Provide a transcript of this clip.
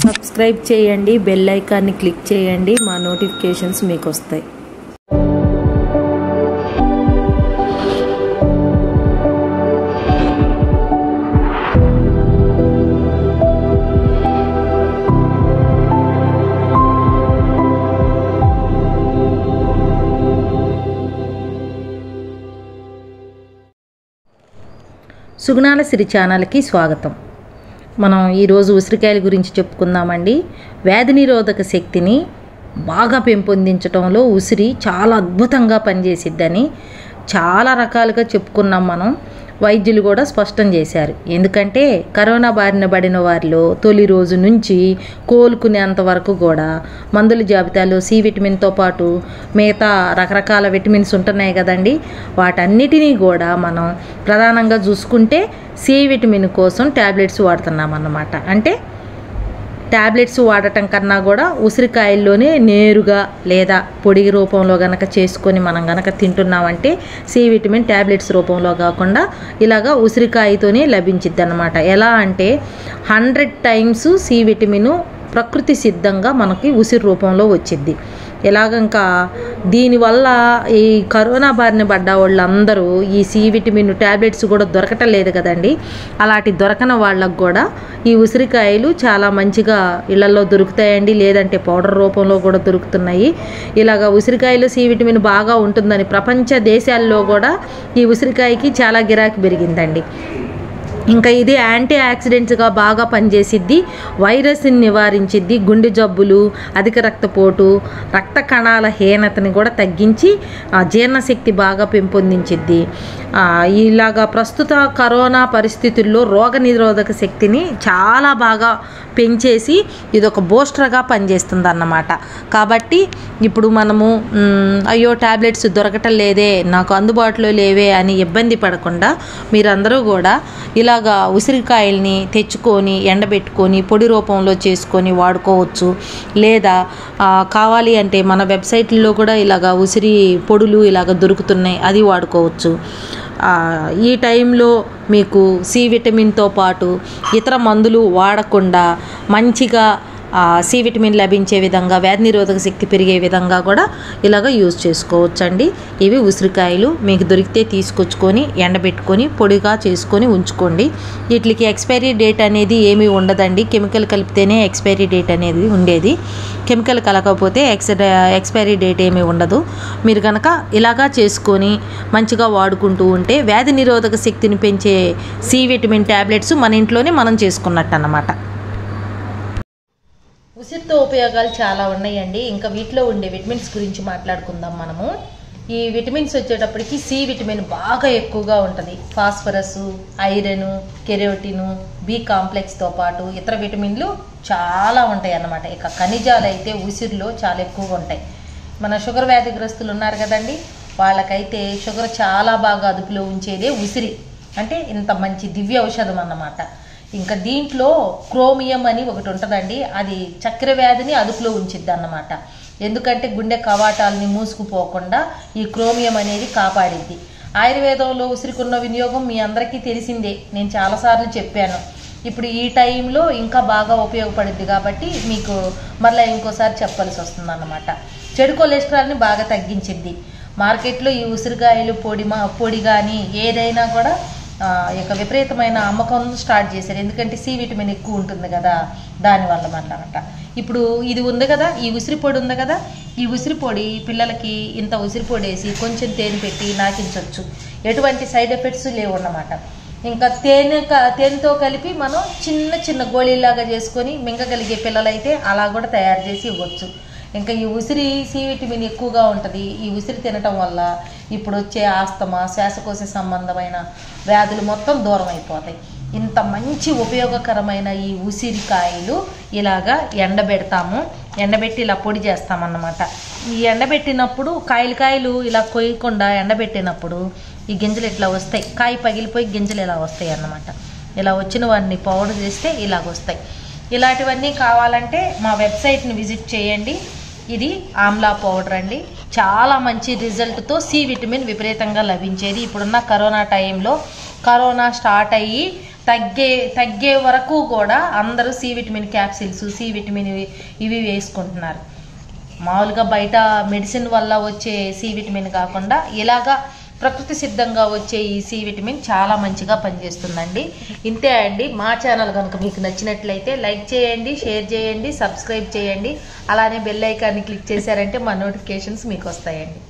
subscribe చేయండి bell ఐకాన్ని click చేయండి మా నోటిఫికేషన్స్ మీకు వస్తాయి సుగుణాల సిరి ఛానల్కి స్వాగతం మనం ఈరోజు ఉసిరికాయల గురించి చెప్పుకుందామండి వ్యాధి నిరోధక శక్తిని బాగా పెంపొందించడంలో ఉసిరి చాలా అద్భుతంగా పనిచేసిద్దని చాలా రకాలుగా చెప్పుకున్నాం మనం వైద్యులు కూడా స్పష్టం చేశారు ఎందుకంటే కరోనా బారిన పడిన వారిలో తొలి రోజు నుంచి కోలుకునేంత వరకు కూడా మందుల జాబితాలో సి విటమిన్తో పాటు మిగతా రకరకాల విటమిన్స్ ఉంటున్నాయి కదండి వాటన్నిటినీ కూడా మనం ప్రధానంగా చూసుకుంటే సి విటమిన్ కోసం ట్యాబ్లెట్స్ వాడుతున్నాం అన్నమాట అంటే ట్యాబ్లెట్స్ వాడటం కన్నా కూడా ఉసిరికాయల్లోనే నేరుగా లేదా పొడి రూపంలో గనక చేసుకొని మనం గనక తింటున్నామంటే సి విటమిన్ ట్యాబ్లెట్స్ రూపంలో కాకుండా ఇలాగా ఉసిరికాయతోనే లభించిద్ది అనమాట ఎలా అంటే హండ్రెడ్ టైమ్స్ సి విటమిన్ ప్రకృతి సిద్ధంగా మనకి ఉసిరి రూపంలో వచ్చిద్ది ఎలాగంకా దీనివల్ల ఈ కరోనా బారిన పడ్డ వాళ్ళందరూ ఈ సి విటమిన్ ట్యాబ్లెట్స్ కూడా దొరకటం లేదు కదండి అలాంటి దొరకని వాళ్ళకు కూడా ఈ ఉసిరికాయలు చాలా మంచిగా ఇళ్లలో దొరుకుతాయండి లేదంటే పౌడర్ రూపంలో కూడా దొరుకుతున్నాయి ఇలాగ ఉసిరికాయలు సి విటమిన్ బాగా ఉంటుందని ప్రపంచ దేశాల్లో కూడా ఈ ఉసిరికాయకి చాలా గిరాకీ పెరిగిందండి ఇంకా ఇది యాంటీ ఆక్సిడెంట్స్గా బాగా పనిచేసిద్ది వైరస్ని నివారించిద్ది గుండె జబ్బులు అధిక రక్తపోటు రక్త కణాల హీనతని కూడా తగ్గించి ఆ, జీర్ణశక్తి బాగా పెంపొందించిద్ది ఆ, ఇలాగా ప్రస్తుత కరోనా పరిస్థితుల్లో రోగ నిరోధక శక్తిని చాలా బాగా పెంచేసి ఇది ఒక బూస్టర్గా పనిచేస్తుంది అన్నమాట కాబట్టి ఇప్పుడు మనము మ్, అయ్యో ట్యాబ్లెట్స్ దొరకటం లేదే నాకు అందుబాటులో లేవే అని ఇబ్బంది పడకుండా మీరందరూ కూడా ఇలాగా ఉసిరికాయల్ని తెచ్చుకొని ఎండబెట్టుకొని పొడి రూపంలో చేసుకొని వాడుకోవచ్చు లేదా ఆ, కావాలి అంటే మన వెబ్సైట్లో కూడా ఇలాగా ఉసిరి పొడులు ఇలాగ దొరుకుతున్నాయి అది వాడుకోవచ్చు ఆ, ఈ టైంలో మీకు సి విటమిన్తో పాటు ఇతర మందులు వాడకుండా మంచిగా ఆ, సి విటమిన్ లభించే విధంగా వ్యాధి నిరోధక శక్తి పెరిగే విధంగా కూడా ఇలాగ యూజ్ చేసుకోవచ్చండి ఇవి ఉసిరికాయలు మీకు దొరికితే తీసుకొచ్చుకొని ఎండబెట్టుకొని పొడిగా చేసుకొని ఉంచుకోండి వీటికి ఎక్స్పైరీ డేట్ అనేది ఏమీ ఉండదండి కెమికల్ కలిపితేనే ఎక్స్పైరీ డేట్ అనేది ఉండేది కెమికల్ కలకపోతే ఎక్స్ ఎక్స్పైరీ డేట్ ఏమీ ఉండదు మీరు కనుక ఇలాగా చేసుకొని మంచిగా వాడుకుంటూ ఉంటే వ్యాధి నిరోధక శక్తిని పెంచే సి విటమిన్ ట్యాబ్లెట్స్ మన ఇంట్లోనే మనం చేసుకున్నట్టు అన్నమాట ఉసిరితో ఉపయోగాలు చాలా ఉన్నాయండి ఇంకా వీటిలో ఉండే విటమిన్స్ గురించి మాట్లాడుకుందాం మనము ఈ విటమిన్స్ వచ్చేటప్పటికి సి విటమిన్ బాగా ఎక్కువగా ఉంటుంది ఫాస్ఫరస్ ఐరన్ కెరోటిన్ బి కాంప్లెక్స్తో పాటు ఇతర విటమిన్లు చాలా ఉంటాయి అన్నమాట ఇక ఖనిజాలు అయితే ఉసిరిలో చాలా ఎక్కువగా ఉంటాయి మన షుగర్ వ్యాధిగ్రస్తులు ఉన్నారు కదండి వాళ్ళకైతే షుగర్ చాలా బాగా అదుపులో ఉంచేదే ఉసిరి అంటే ఇంత మంచి దివ్య ఔషధం అన్నమాట ఇంకా దీంట్లో క్రోమియం అని ఒకటి ఉంటుందండి అది చక్కెర వ్యాధిని అదుపులో ఉంచిద్ది అన్నమాట ఎందుకంటే గుండె కవాటాలని మూసుకుపోకుండా ఈ క్రోమియం అనేది కాపాడిద్ది ఆయుర్వేదంలో ఉసిరికున్న వినియోగం మీ అందరికీ తెలిసిందే నేను చాలాసార్లు చెప్పాను ఇప్పుడు ఈ టైంలో ఇంకా బాగా ఉపయోగపడుద్ది కాబట్టి మీకు మళ్ళీ ఇంకోసారి చెప్పాల్సి వస్తుంది అన్నమాట చెడు కొలెస్ట్రాల్ని బాగా తగ్గించిద్ది మార్కెట్లో ఈ ఉసిరికాయలు పొడి మా పొడి కానీ ఏదైనా కూడా ఆ, ఇక విపరీతమైన అమ్మకం స్టార్ట్ చేశారు ఎందుకంటే సి విటమిన్ ఎక్కువ ఉంటుంది కదా దానివల్ల అన్నమాట ఇప్పుడు ఇది ఉంది కదా ఈ ఉసిరి పొడి ఉంది కదా ఈ ఉసిరి పొడి పిల్లలకి ఇంత ఉసిరి పొడి వేసి కొంచెం తేనె పెట్టి నాకించవచ్చు ఎటువంటి సైడ్ ఎఫెక్ట్స్ లేవు అన్నమాట ఇంకా తేనె క- తేనెతో కలిపి మనం చిన్న చిన్న గోళీలాగా చేసుకొని మింగగలిగే పిల్లలైతే అలా కూడా తయారు చేసి ఇవ్వచ్చు ఇంకా ఈ ఉసిరి సి విటమిన్ ఎక్కువగా ఉంటుంది ఈ ఉసిరి తినటం వల్ల ఇప్పుడు వచ్చే ఆస్తమా శ్వాసకోశ సంబంధమైన వ్యాధులు మొత్తం దూరం అయిపోతాయి ఇంత మంచి ఉపయోగకరమైన ఈ ఉసిరికాయలు ఇలాగా ఎండబెడతాము ఎండబెట్టి ఇలా పొడి చేస్తామన్నమాట ఈ ఎండబెట్టినప్పుడు కాయలు కాయలు ఇలా కొయ్యకుండా ఎండబెట్టినప్పుడు ఈ గింజలు ఇట్లా వస్తాయి కాయ పగిలిపోయి గింజలు ఇలా వస్తాయి అన్నమాట ఇలా వచ్చిన వాటిని పౌడర్ చేస్తే ఇలాగ వస్తాయి ఇలాంటివన్నీ కావాలంటే మా వెబ్సైట్ని విజిట్ చేయండి ఇది ఆమ్లా పౌడర్ అండి చాలా మంచి రిజల్ట్తో సి విటమిన్ విపరీతంగా లభించేది ఇప్పుడున్న కరోనా టైంలో కరోనా స్టార్ట్ అయ్యి తగ్గే తగ్గే వరకు కూడా అందరూ C vitamin capsules C vitamin ఇవి ఇవి వేసుకుంటున్నారు మామూలుగా బయట మెడిసిన్ వల్ల వచ్చే సి విటమిన్ కాకుండా ఇలాగా ప్రకృతి సిద్ధంగా వచ్చే ఈ సి విటమిన్ చాలా మంచిగా పనిచేస్తుందండి ఇంతే అండి మా ఛానల్ కనుక మీకు నచ్చినట్లయితే లైక్ చేయండి షేర్ చేయండి సబ్స్క్రైబ్ చేయండి అలానే బెల్ ఐకాన్ని క్లిక్ చేశారంటే మా నోటిఫికేషన్స్ మీకు వస్తాయండి